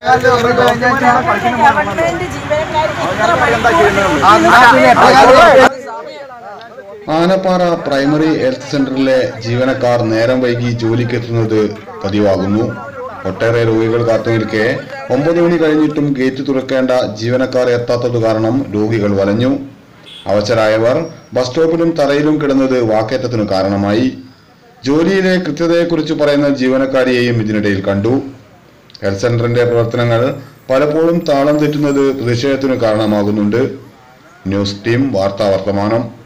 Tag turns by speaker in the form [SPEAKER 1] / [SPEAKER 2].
[SPEAKER 1] government ജീവനക്കാർക്ക് ഇത്ര മണിക്കൂർ
[SPEAKER 2] ആനപ്പാറ പ്രൈമറി ഹെൽത്ത് സെന്ററിലെ ജീവനക്കാർ നേരം വൈകി ജോലിക്കെത്തുന്നത് പതിവാകുന്നു ഒട്ടേറെ രോഗികൾ കാത്തുനിൽക്കെ ഒമ്പത് മണി കഴിഞ്ഞിട്ടും ഗേറ്റ് തുറക്കേണ്ട ജീവനക്കാർ എത്താത്തത് കാരണം രോഗികൾ വലഞ്ഞു അവശരായവർ ബസ് സ്റ്റോപ്പിലും തറയിലും കിടന്നത് വാക്കേറ്റത്തിനു കാരണമായി ജോലിയിലെ കൃത്യതയെക്കുറിച്ച് പറയുന്ന ജീവനക്കാരിയെയും ഇതിനിടയിൽ കണ്ടു ഹെൽത്ത് സെന്ററിന്റെ പ്രവർത്തനങ്ങൾ പലപ്പോഴും താളം തെറ്റുന്നത് പ്രതിഷേധത്തിനു കാരണമാകുന്നുണ്ട് ന്യൂസ് ടീം വാർത്താ വർത്തമാനം